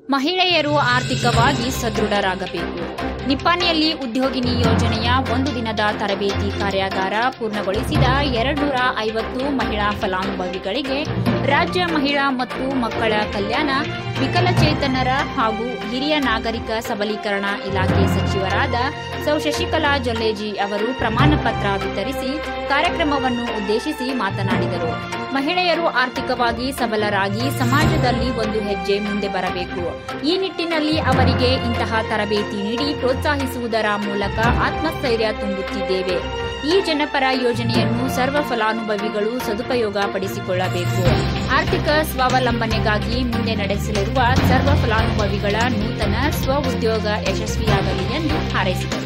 ಮಹಿಳೆಯರು ಆರ್ಥಿಕವಾಗಿ ಸದೃಢರಾಗಬೇಕು ನಿಪ್ಪಾಣಿಯಲ್ಲಿ ಉದ್ಯೋಗಿನಿ ಯೋಜನೆಯ ಒಂದು ದಿನದ ತರಬೇತಿ ಕಾರ್ಯಾಗಾರ ಪೂರ್ಣಗೊಳಿಸಿದ ಎರಡ್ನೂರ ಐವತ್ತು ಮಹಿಳಾ ಫಲಾನುಭವಿಗಳಿಗೆ ರಾಜ್ಯ ಮಹಿಳಾ ಮತ್ತು ಮಕ್ಕಳ ಕಲ್ಯಾಣ ವಿಕಲಚೇತನರ ಹಾಗೂ ಹಿರಿಯ ನಾಗರಿಕ ಸಬಲೀಕರಣ ಇಲಾಖೆ ಸಚಿವರಾದ ಸೌ ಶಶಿಕಲಾ ಜೊಲ್ಲೇಜಿ ಅವರು ಪ್ರಮಾಣ ಪತ್ರ ವಿತರಿಸಿ ಕಾರ್ಯಕ್ರಮವನ್ನು ಉದ್ದೇಶಿಸಿ ಮಾತನಾಡಿದರು ಮಹಿಳೆಯರು ಆರ್ಥಿಕವಾಗಿ ಸಬಲರಾಗಿ ಸಮಾಜದಲ್ಲಿ ಒಂದು ಹೆಜ್ಜೆ ಮುಂದೆ ಬರಬೇಕು ಈ ನಿಟ್ಟಿನಲ್ಲಿ ಅವರಿಗೆ ಇಂತಹ ತರಬೇತಿ ನೀಡಿ ಪ್ರೋತ್ಸಾಹಿಸುವುದರ ಮೂಲಕ ಆತ್ಮಸ್ಥೈರ್ಯ ತುಂಬುತ್ತಿದ್ದೇವೆ ಈ ಜನಪರ ಯೋಜನೆಯನ್ನು ಸರ್ವ ಫಲಾನುಭವಿಗಳು ಸದುಪಯೋಗ ಪಡಿಸಿಕೊಳ್ಳಬೇಕು ಆರ್ಥಿಕ ಸ್ವಾವಲಂಬನೆಗಾಗಿ ಮುಂದೆ ನಡೆಸಲಿರುವ ಸರ್ವ ಫಲಾನುಭವಿಗಳ ನೂತನ ಸ್ವ ಉದ್ಯೋಗ ಯಶಸ್ವಿಯಾಗಲಿ ಎಂದು ಹಾರೈಸಿದರು